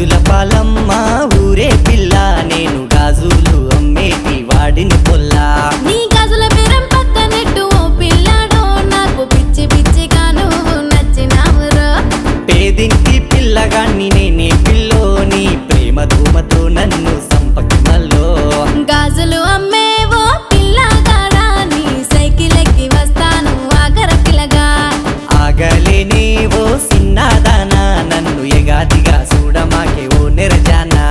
ముద్దుల పాలమ్మ ఊరే పిల్ల నేను గాజులు అమ్మేటి వాడిని పొల్లా నీ గజల బెరం పక్కనెట్టు ఓ పిల్లాడో నాకు పిచ్చి పిచ్చిగా నువ్వు నచ్చినావురో పేదింటి పిల్లగాన్ని నేనే పిల్లోని ప్రేమ ధూమతో నన్ను సంపకి మల్లో గాజులు అమ్మేవో పిల్లగాడా నీ సైకిల్ ఎక్కి వస్తాను ఆగర పిల్లగా ఆగలేనే ఓ సిన్నదానా నన్ను ఎగాదిగా చూడమాకే ఓ నిరజానా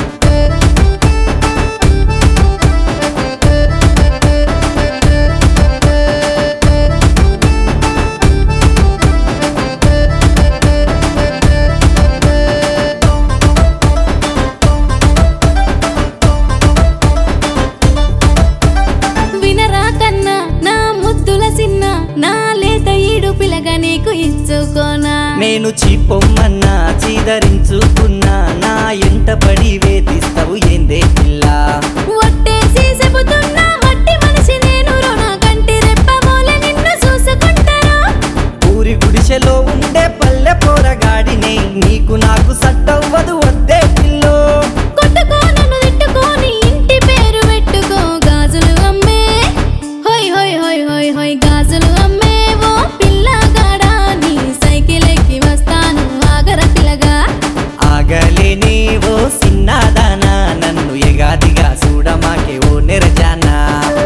వినరా కన్నా నా ముద్దుల సిన్న నా లేత ఈడు పిల్లగా నీకు ఇచ్చుకోనా నేను చీపొమ్మన్నా చీదరించుకున్నా నా ఎంట పడి వేధిస్తావు ఏందే పిల్ల ఒట్టేసి చెబుతున్నా మట్టి మనిషి నేను రుణ కంటి రెప్పమూల నిన్ను చూసుకుంటారా ఊరి గుడిసెలో ఉండే పల్లె పోరగాడిని నీకు నాకు సట్టవ్వదు వద్దే పిల్లో కొట్టుకో నన్ను తిట్టుకోని ఇంటి పేరు పెట్టుకో గాజులు అమ్మే హోయ్ హోయ్ హోయ్ హోయ్ హోయ్ గాజులు అమ్మే ఓ పిల్లగాడా నీ సైకిల్ ఎక్కి వస్తాను ఆగర పిల్లగా ఆగలేనే ఓ సిన్నదానా నన్ను ఎగాదిగా చూడమాకే ఓ నిరజానా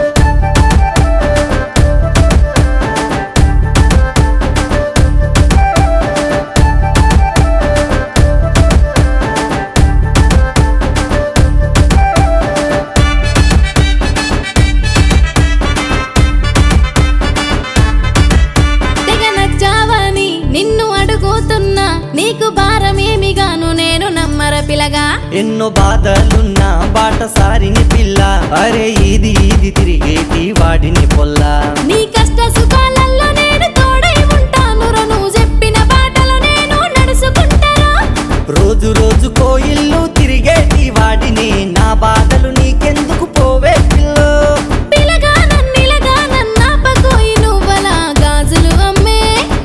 తెగ నచ్చావని నిన్ను అడుగుతున్నా నీకు భారమేమిగాను నేను నమ్మర పిల్లగా ఎన్నో బాధలున్నా బాటసారిని పిల్ల అరే ఇది ఇది తిరిగేటి వాడిని పొల్లా నీ కష్ట సుఖాలలో నేను తోడై ఉంటాను రా నువ్వు చెప్పిన బాటలో నేను నడుచుకుంటారా రోజు రోజు కోయిల్లు తిరిగేటి వాడిని నా బాధలు నీకెందుకు పోవే పిల్లో పిలగా నన్నిలగా నన్నాపకోయి నువ్వలా గాజులు అమ్మే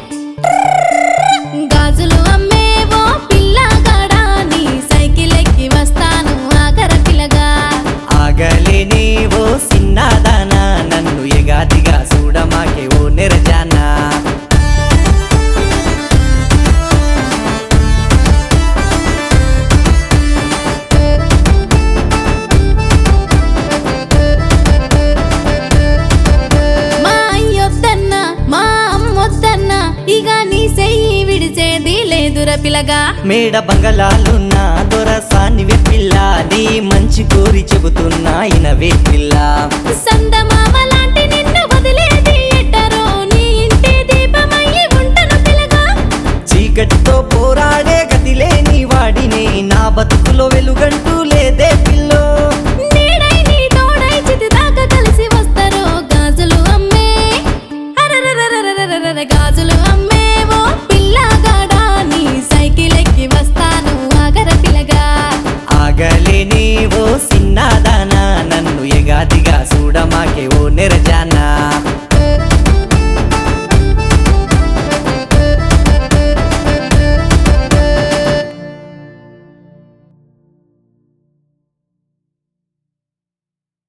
గాజులు అమ్మే ఓ పిల్లగాడా నీ సైకిల్ ఎక్కి వస్తాను ఆగర పిల్లగా ఆగలేనే ఓ సిన్నదానా నన్ను ఎగాదిగా చూడమాకే ఓ నిరజానా మా అయ్యొద్దన్నా మా అమ్మొద్దన్నా ఇక నీ చెయ్యి విడిచేది లేదురా పిల్లగా మేడ బంగళాలున్న దొరసానివే పిల్ల నీ మంచి కోరి చెబుతున్నా ఇనవే పిల్ల సందమామ లాంటి నిన్ను వదిలేది ఎట్టరో నీ ఇంటి దీపమయ్యి ఉంటను పిల్లగా చీకటితో పోరాడే గతి లేని వాడిని నా బతుకులో వెలుగంటూ